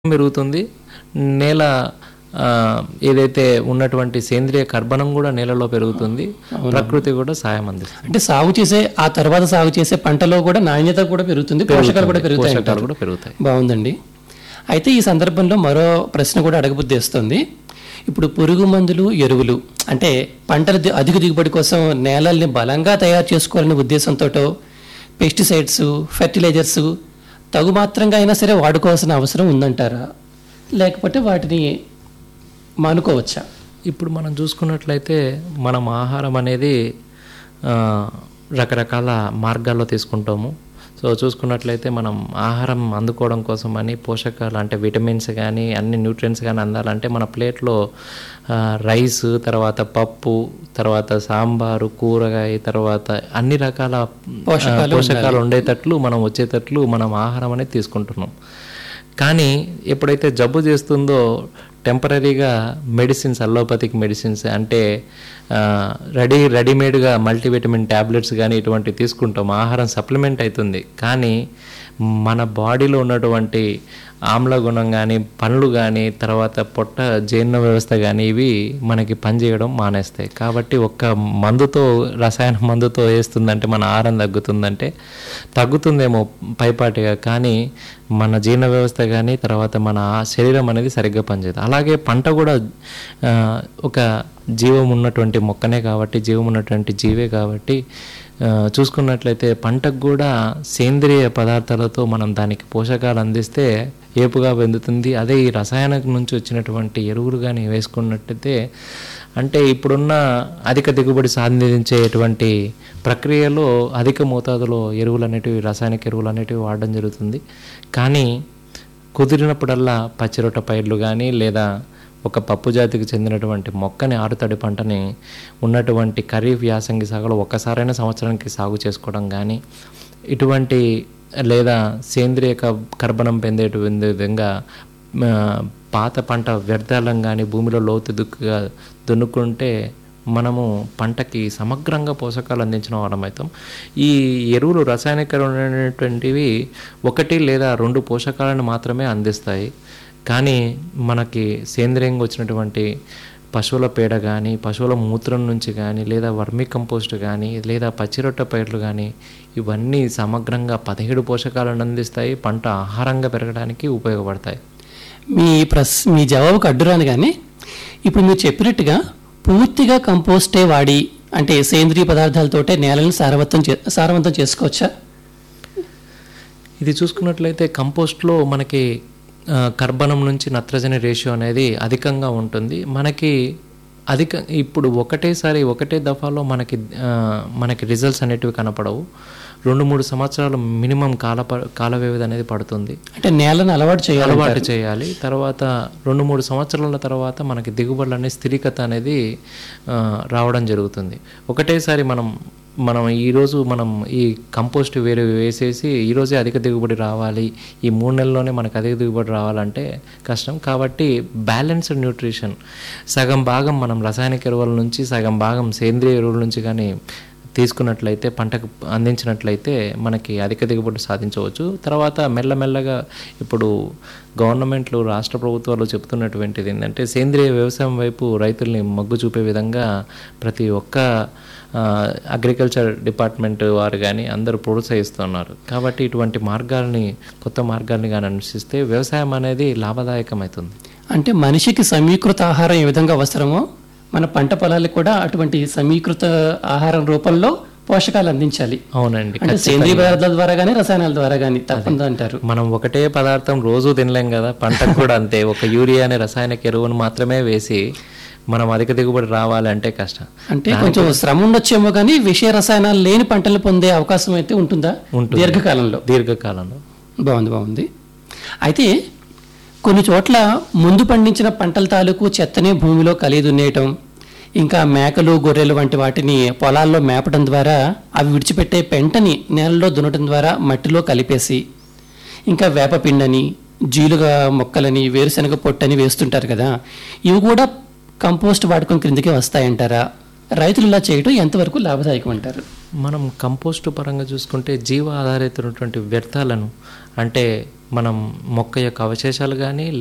పెరుగుతుంది నేల ఆ, ఏదైతే ఉన్నటువంటి సేంద్రియ కర్బనం కూడా నేలలో పెరుగుతుంది ప్రకృతి కూడా సాయం అందిస్తుంది అంటే సాగు చేసే ఆ తర్వాత సాగు చేసే పంటలో కూడా నాణ్యత కూడా పెరుగుతుంది పోషకాలు కూడా పెరుగుతాయి పోషకాలు అంటారు. కూడా పెరుగుతాయి బాగుందండి అయితే ఈ సందర్భంలో మరో ప్రశ్న కూడా అడగబుద్దేస్తుంది ఇప్పుడు పురుగు మందులు ఎరువులు అంటే పంటల ది- అధిక దిగుబడి కోసం నేలల్ని బలంగా తయారు చేసుకోవాలనే ఉద్దేశంతో పెస్టిసైడ్స్ ఫెర్టిలైజర్స్ తగు మాత్రంగా అయినా సరే వాడుకోవాల్సిన అవసరం ఉందంటారా లేకపోతే వాటిని మానుకోవచ్చా ఇప్పుడు మనం చూసుకున్నట్లయితే మనం ఆహారం అనేది ఆ, రకరకాల మార్గాల్లో తీసుకుంటాము సో చూసుకున్నట్లయితే మనం ఆహారం అందుకోవడం కోసం అని పోషకాలు అంటే విటమిన్స్ కానీ అన్ని న్యూట్రియన్స్ కానీ అందాలంటే మన ప్లేట్లో ఆ, రైస్ తర్వాత పప్పు తర్వాత సాంబారు కూరగాయ తర్వాత అన్ని రకాల ఆ, పోషకాలు ఉండేటట్లు మనం వచ్చేటట్లు మనం ఆహారం అనేది తీసుకుంటున్నాం కానీ ఎప్పుడైతే జబ్బు చేస్తుందో టెంపరీగా మెడిసిన్స్ అల్లోపతిక్ మెడిసిన్స్ అంటే ఆ, రెడీ రెడీమేడ్గా మల్టీవిటమిన్ ట్యాబ్లెట్స్ కానీ ఇటువంటివి తీసుకుంటాం ఆహారం సప్లిమెంట్ అవుతుంది కానీ మన బాడీలో ఉన్నటువంటి ఆమ్ల గుణం కానీ పండ్లు కానీ తర్వాత పొట్ట జీర్ణ వ్యవస్థ కానీ ఇవి మనకి పనిచేయడం మానేస్తాయి కాబట్టి ఒక్క మందుతో రసాయన మందుతో వేస్తుందంటే మన ఆహారం తగ్గుతుందంటే తగ్గుతుందేమో పైపాటిగా కానీ మన జీర్ణ వ్యవస్థ కానీ తర్వాత మన ఆ శరీరం అనేది సరిగ్గా పనిచేయదు అలాగే పంట కూడా ఆ, ఒక జీవం ఉన్నటువంటి మొక్కనే కాబట్టి జీవం ఉన్నటువంటి జీవే కాబట్టి ఆ, చూసుకున్నట్లయితే పంటకు కూడా సేంద్రియ పదార్థాలతో మనం దానికి పోషకాలు అందిస్తే ఏపుగా వెందుతుంది అదే ఈ రసాయనం నుంచి వచ్చినటువంటి ఎరువులు కానీ వేసుకున్నట్టయితే అంటే ఇప్పుడున్న అధిక దిగుబడి సాధించేటువంటి ప్రక్రియలో అధిక మోతాదులో ఎరువులు అనేటివి రాసాయనిక ఎరువులు అనేటివి వాడడం జరుగుతుంది కానీ కుదిరినప్పుడల్లా పచ్చిరొట్ట పైర్లు కానీ లేదా ఒక పప్పు జాతికి చెందినటువంటి మొక్కని ఆరుతడి పంటని ఉన్నటువంటి ఖరీఫ్ యాసంగి సాగులో ఒక్కసారైనా సంవత్సరానికి సాగు చేసుకోవడం కానీ ఇటువంటి లేదా సేంద్రియ క- కర్బనం పొందేటువంటి విధంగా ఆ, పాత పంట వ్యర్థాలను కానీ భూమిలో లోతు దుక్కుగా దున్నుకుంటే మనము పంటకి సమగ్రంగా పోషకాలు అందించిన వాళ్ళం అవుతాం ఈ ఎరువులు రసాయనికమైనటువంటివి ఒకటి లేదా రెండు పోషకాలను మాత్రమే అందిస్తాయి కానీ మనకి సేంద్రియంగా వచ్చినటువంటి పశువుల పేడ కానీ పశువుల మూత్రం నుంచి కానీ లేదా వర్మీ కంపోస్ట్ కానీ లేదా పచ్చిరొట్ట పైర్లు కానీ ఇవన్నీ సమగ్రంగా పదిహేడు పోషకాలను అందిస్తాయి పంట ఆహారంగా పెరగడానికి ఉపయోగపడతాయి మీ ప్రస్ మీ జవాబుకు అడ్డురాను కానీ ఇప్పుడు మీరు చెప్పినట్టుగా పూర్తిగా కంపోస్టే వాడి అంటే సేంద్రియ పదార్థాలతోటే నేలను సారవంతం చే సారవంతం చేసుకోవచ్చా ఇది చూసుకున్నట్లయితే కంపోస్ట్లో మనకి ఆ, కర్బనం నుంచి నత్రజని రేషియో అనేది అధికంగా ఉంటుంది మనకి అధిక ఇప్పుడు ఒకటేసారి ఒకటే దఫాలో మనకి ఆ, మనకి రిజల్ట్స్ అనేటివి కనపడవు రెండు మూడు సంవత్సరాలు మినిమం కాల ప- కాల వ్యవధి అనేది పడుతుంది అంటే నేలను అలవాటు చేయాలి అలవాటు చేయాలి తర్వాత రెండు మూడు సంవత్సరాల తర్వాత మనకి దిగుబడులు అనేది స్థిరీకత అనేది ఆ, రావడం జరుగుతుంది ఒకటేసారి మనం మనం ఈరోజు మనం ఈ కంపోస్ట్ వేరే వేసేసి ఈరోజే అధిక దిగుబడి రావాలి ఈ మూడు నెలల్లోనే మనకు అధిక దిగుబడి రావాలంటే కష్టం కాబట్టి బ్యాలెన్స్డ్ న్యూట్రిషన్ సగం భాగం మనం రసాయనిక ఎరువుల నుంచి సగం భాగం సేంద్రియ ఎరువుల నుంచి కానీ తీసుకున్నట్లయితే పంటకు అందించినట్లయితే మనకి అధిక దిగుబడి సాధించవచ్చు తర్వాత మెల్లమెల్లగా ఇప్పుడు గవర్నమెంట్లు రాష్ట్ర ప్రభుత్వాలు చెప్తున్నటువంటిది ఏంటంటే సేంద్రియ వ్యవసాయం వైపు రైతుల్ని మొగ్గు చూపే విధంగా ప్రతి ఒక్క అగ్రికల్చర్ డిపార్ట్మెంట్ వారు కానీ అందరూ ప్రోత్సహిస్తున్నారు కాబట్టి ఇటువంటి మార్గాల్ని కొత్త మార్గాల్ని కానీ అనుసరిస్తే వ్యవసాయం అనేది లాభదాయకమవుతుంది అంటే మనిషికి సమీకృత ఆహారం ఏ విధంగా అవసరమో మన పంట పొలాలకు కూడా అటువంటి సమీకృత ఆహారం రూపంలో పోషకాలు అందించాలి అవునండి అంటే సేంద్రియ పదార్థాల ద్వారా కానీ రసాయనాల ద్వారా కానీ తప్పకుండా అంటారు మనం ఒకటే పదార్థం రోజు తినలేం కదా పంటకు కూడా అంతే ఒక యూరియా అనే రసాయనిక ఎరువును మాత్రమే వేసి మనం అధిక దిగుబడి రావాలంటే కష్టం అంటే కొంచెం శ్రమ ఉండొచ్చేమో కానీ విషయ రసాయనాలు లేని పంటలు పొందే అవకాశం అయితే ఉంటుందా ఉంటుంది. దీర్ఘకాలంలో దీర్ఘకాలంలో బాగుంది బాగుంది అయితే కొన్ని చోట్ల ముందు పండించిన పంటల తాలూకు చెత్తనే భూమిలో కలిగి దున్నేయటం ఇంకా మేకలు గొర్రెలు వంటి వాటిని పొలాల్లో మేపడం ద్వారా అవి విడిచిపెట్టే పెంటని నేలలో దున్నటం ద్వారా మట్టిలో కలిపేసి ఇంకా వేపపిండని జీలుగా మొక్కలని వేరుశనగ పొట్టని వేస్తుంటారు కదా ఇవి కూడా కంపోస్ట్ వాడకం క్రిందకే వస్తాయంటారా రైతులు ఇలా చేయటం ఎంతవరకు లాభదాయకం అంటారు మనం కంపోస్ట్ పరంగా చూసుకుంటే జీవ ఆధారితమైనటువంటి వ్యర్థాలను అంటే మనం మొక్క యొక్క అవశేషాలు కానీ